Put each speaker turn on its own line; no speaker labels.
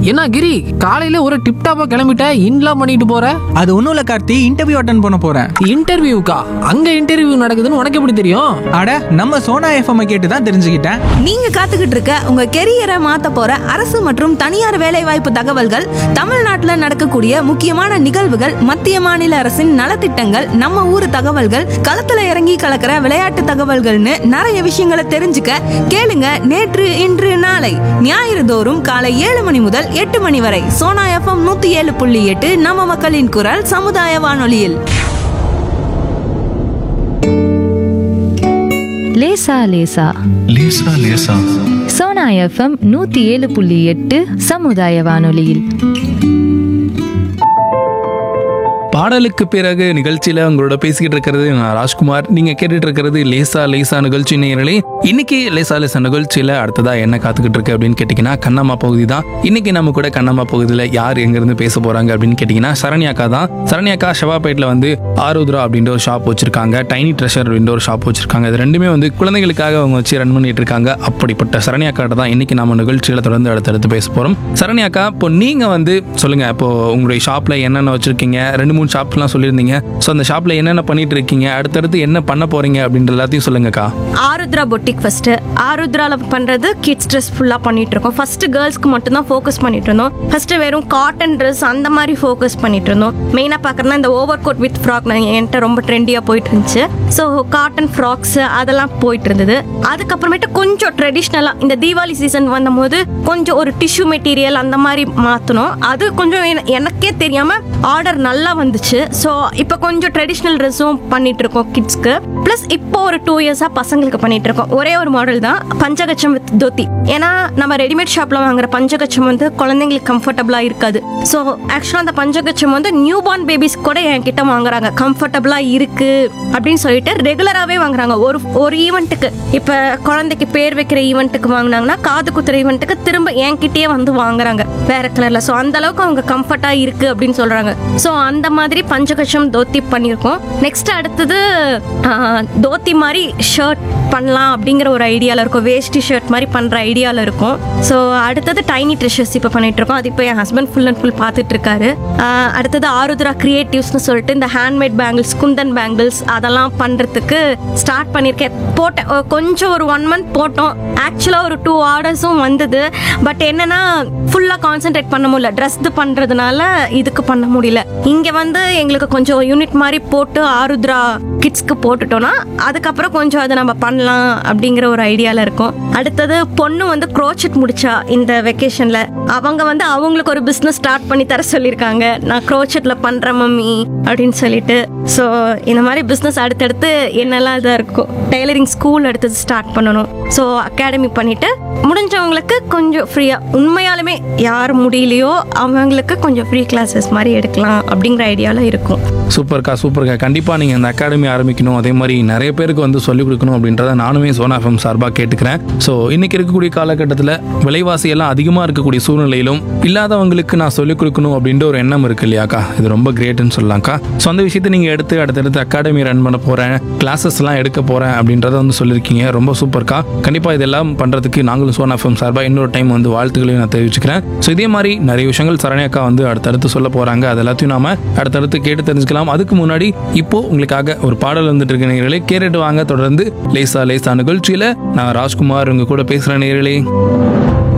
என்ன கிரி காலையில ஒரு டிப் டாப்பா கிளம்பிட்ட இன்லாம் பண்ணிட்டு போற
அது ஒன்றும் இல்லை கார்த்தி இன்டர்வியூ அட்டன் பண்ண போகிறேன்
இன்டர்வியூக்கா அங்க இன்டர்வியூ நடக்குதுன்னு உனக்கு எப்படி தெரியும்
அட நம்ம சோனா எஃப்எம் கேட்டு தான் தெரிஞ்சுக்கிட்டேன்
நீங்க காத்துக்கிட்டு இருக்க உங்க கெரியரை மாத்த போற அரசு மற்றும் தனியார் வேலைவாய்ப்பு தகவல்கள் தமிழ்நாட்டுல நடக்கக்கூடிய முக்கியமான நிகழ்வுகள் மத்திய மாநில அரசின் நலத்திட்டங்கள் நம்ம ஊர் தகவல்கள் களத்துல இறங்கி கலக்கிற விளையாட்டு தகவல்கள்னு நிறைய விஷயங்களை தெரிஞ்சுக்க கேளுங்க நேற்று இன்று நாளை ஞாயிறு தோறும் காலை ஏழு மணி முதல் எட்டு மணி வரை சோனா எஃப்எம் நூத்தி ஏழு புள்ளி எட்டு நம்ம மக்களின் குரல் சமுதாய வானொலியில்
லேசா லேசா
லேசா லேசா
சோனா எஃப்எம் நூத்தி ஏழு புள்ளி எட்டு சமுதாய வானொலியில்
பாடலுக்கு பிறகு நிகழ்ச்சியில உங்களோட பேசிக்கிட்டு இருக்கிறது நான் ராஜ்குமார் நீங்க கேட்டுட்டு இருக்கிறது லேசா லேசா நிகழ்ச்சி நேயர்களே இன்னைக்கு லேசா லேசா நிகழ்ச்சியில அடுத்ததா என்ன காத்துக்கிட்டு இருக்கு அப்படின்னு கேட்டீங்கன்னா கண்ணம்மா பகுதி தான் இன்னைக்கு நம்ம கூட கண்ணம்மா பகுதியில் யார் எங்க இருந்து பேச போறாங்க அப்படின்னு கேட்டீங்கன்னா சரண்யாக்கா தான் சரண்யாக்கா ஷவாப்பேட்டில் வந்து ஆருத்ரா அப்படின்ற ஒரு ஷாப் வச்சிருக்காங்க டைனி ட்ரெஷர் அப்படின்ற ஒரு ஷாப் வச்சிருக்காங்க இது ரெண்டுமே வந்து குழந்தைகளுக்காக அவங்க வச்சு ரன் பண்ணிட்டு இருக்காங்க அப்படிப்பட்ட சரண்யாக்காட்ட தான் இன்னைக்கு நம்ம நிகழ்ச்சியில தொடர்ந்து அடுத்தடுத்து பேச போறோம் சரண்யாக்கா இப்போ நீங்க வந்து சொல்லுங்க இப்போ உங்களுடைய ஷாப்ல என்னென்ன வச்சிருக்கீங்க ரெண்டு மூணு ஷாப்ஸ்லாம் சொல்லியிருந்தீங்க ஸோ அந்த ஷாப்ல என்னென்ன பண்ணிட்டு இருக்கீங்க அடுத்தடுத்து என்ன பண்ண போறீங்க அப்படின்ற எல்லாத்தையும் சொல்லுங்கக்கா
ஆருத்ரா பொட்டிக் ஃபர்ஸ்ட் ஆருத்ரால பண்றது கிட்ஸ் ட்ரெஸ் ஃபுல்லா பண்ணிட்டு இருக்கோம் ஃபர்ஸ்ட் கேர்ள்ஸ்க்கு மட்டும் தான் ஃபோக்கஸ் பண்ணிட்டு இருந்தோம் ஃபர்ஸ்ட் வெறும் காட்டன் ட்ரெஸ் அந்த மாதிரி ஃபோக்கஸ் பண்ணிட்டு இருந்தோம் மெயினா பாக்குறதுனா இந்த ஓவர் கோட் வித் ஃப்ராக் என்கிட்ட ரொம்ப ட்ரெண்டியா போயிட்டு இருந்துச்சு ஸோ காட்டன் ஃப்ராக்ஸ் அதெல்லாம் போயிட்டு இருந்தது அதுக்கப்புறமேட்டு கொஞ்சம் ட்ரெடிஷ்னலா இந்த தீபாவளி சீசன் வந்தபோது கொஞ்சம் ஒரு டிஷ்யூ மெட்டீரியல் அந்த மாதிரி மாத்தணும் அது கொஞ்சம் என- எனக்கே தெரியாம ஆர்டர் நல்லா வந்துச்சு ஸோ இப்போ கொஞ்சம் ட்ரெடிஷ்னல் ட்ரெஸ்ஸும் பண்ணிட்டு இருக்கோம் கிட்ஸ்க்கு ப்ளஸ் இப்போ ஒரு டூ இயர்ஸாக பசங்களுக்கு பண்ணிட்டு இருக்கோம் ஒரே ஒரு மாடல் தான் பஞ்சகச்சம் வித் தோத்தி ஏன்னா நம்ம ரெடிமேட் ஷாப்ல வாங்குற பஞ்சகச்சம் வந்து குழந்தைங்களுக்கு கம்ஃபர்டபுளா இருக்காது ஸோ ஆக்சுவலாக அந்த பஞ்சகச்சம் வந்து நியூ பார்ன் பேபிஸ் கூட என்கிட்ட வாங்குறாங்க கம்ஃபர்டபுளா இருக்கு அப்படின்னு சொல்லிட்டு ரெகுலராகவே வாங்குறாங்க ஒரு ஒரு ஈவெண்ட்டுக்கு இப்போ குழந்தைக்கு பேர் வைக்கிற ஈவெண்ட்டுக்கு வாங்கினாங்கன்னா காது குத்துற ஈவெண்ட்டுக்கு திரும்ப என்கிட்டயே வந்து வாங்குறாங்க வேற கலர்ல ஸோ அந்த அளவுக்கு அவங்க கம்ஃபர்ட்டா இருக்கு அப்படின்னு சொல்றாங்க ஸோ அந்த மாதிரி பஞ்சகச்சம் தோத்தி பண்ணியிருக்கோம் நெக்ஸ்ட் அடுத்தது ஆஹ், தோத்தி மாதிரி ஷர்ட் பண்ணலாம் அப்படிங்கிற ஒரு ஐடியாவில் இருக்கும் வேஷ்டி ஷர்ட் மாதிரி பண்ணுற ஐடியாவில் இருக்கும் ஸோ அடுத்தது டைனி ட்ரெஷர்ஸ் இப்போ பண்ணிட்டு இருக்கோம் அது இப்போ என் ஹஸ்பண்ட் ஃபுல் அண்ட் ஃபுல் பார்த்துட்டு இருக்காரு ஆஹ், அடுத்தது ஆருத்ரா கிரியேட்டிவ்ஸ்னு சொல்லிட்டு இந்த ஹேண்ட்மேட் பேங்கிள்ஸ் குந்தன் பேங்கிள்ஸ் அதெல்லாம் பண்ணுறதுக்கு ஸ்டார்ட் பண்ணியிருக்கேன் போட்டேன் அஹ், கொஞ்சம் ஒரு ஒன் மந்த் போட்டோம் ஆக்சுவலாக ஒரு டூ ஆர்டர்ஸும் வந்தது பட் என்னன்னா ஃபுல்லாக கான்சென்ட்ரேட் பண்ண முடியல ட்ரெஸ் பண்ணுறதுனால இதுக்கு பண்ண முடியல இங்கே வந்து எங்களுக்கு கொஞ்சம் யூனிட் மாதிரி போட்டு ஆருத்ரா கிட்ஸ்க்கு போட்டுட்டோம்னா அதுக்கப்புறம் கொஞ்சம் அதை நம்ம பண்ணலாம் அப்படிங்கிற ஒரு ஐடியாவில் இருக்கும் அடுத்தது பொண்ணு வந்து க்ரோச்செட் முடிச்சா இந்த வெக்கேஷனில் அவங்க வந்து அவங்களுக்கு ஒரு பிஸ்னஸ் ஸ்டார்ட் பண்ணி தர சொல்லியிருக்காங்க நான் க்ரோச்செட்டில் பண்ணுறேன் மம்மி அப்படின்னு சொல்லிட்டு ஸோ இந்த மாதிரி பிஸ்னஸ் அடுத்தடுத்து என்னெல்லாம் இதாக இருக்கும் டெய்லரிங் ஸ்கூல் அடுத்தது ஸ்டார்ட் பண்ணணும் ஸோ அகாடமி பண்ணிட்டு முடிஞ்சவங்களுக்கு கொஞ்சம் ஃப்ரீயாக உண்மையாலுமே யார் முடியலையோ அவங்களுக்கு கொஞ்சம் ஃப்ரீ கிளாஸஸ் மாதிரி எடுக்கலாம் அப்படிங்கிற ஐடியாவில் இருக்கும்
சூப்பர்க்கா சூப்பர்க்கா கண்டிப்பாக நீங்கள் இந்த அகாடமி ஆரம்பிக்கணும் அதே மாதிரி நிறைய பேருக்கு வந்து சொல்லிக் கொடுக்கணும் அப்படின்றத நானுமே சோனா எஃப்எம் சார்பாக கேட்டுக்கிறேன் ஸோ இன்னைக்கு இருக்கக்கூடிய காலகட்டத்தில் விலைவாசி எல்லாம் அதிகமாக இருக்கக்கூடிய சூழ்நிலையிலும் இல்லாதவங்களுக்கு நான் சொல்லிக் கொடுக்கணும் அப்படின்ற ஒரு எண்ணம் இருக்கு இல்லையாக்கா இது ரொம்ப கிரேட்னு சொல்லலாம்க்கா ஸோ அந்த விஷயத்தை நீங்கள் எடுத்து அடுத்தடுத்து அகாடமி ரன் பண்ண போகிறேன் கிளாஸஸ்லாம் எடுக்க போகிறேன் அப்படின்றத வந்து சொல்லியிருக்கீங்க ரொம்ப சூப்பர்க்கா கண்டிப்பாக இதெல்லாம் பண்ணுறதுக்கு நாங்களும் சோனா எஃப்எம் சார்பாக இன்னொரு டைம் வந்து வாழ்த்துக்களையும் நான் தெரிவிச்சுக்கிறேன் ஸோ இதே மாதிரி நிறைய விஷயங்கள் சரண்யாக்கா வந்து அடுத்தடுத்து சொல்ல போகிறாங்க அது எல்லாத்தையும் நாம அடுத்தடுத்து கேட்டு தெரிஞ்சுக்கலாம் அதுக்கு முன்னாடி இப்போ உங்களுக்காக ஒரு பாடல் வந்துட்டு இருக்க நேயர்களே கேட்டுட்டு வாங்க தொடர்ந்து லேசா லேசா நிகழ்ச்சியில் நான் ராஜ்குமார் உங்க கூட பேசுகிற நேயர்களே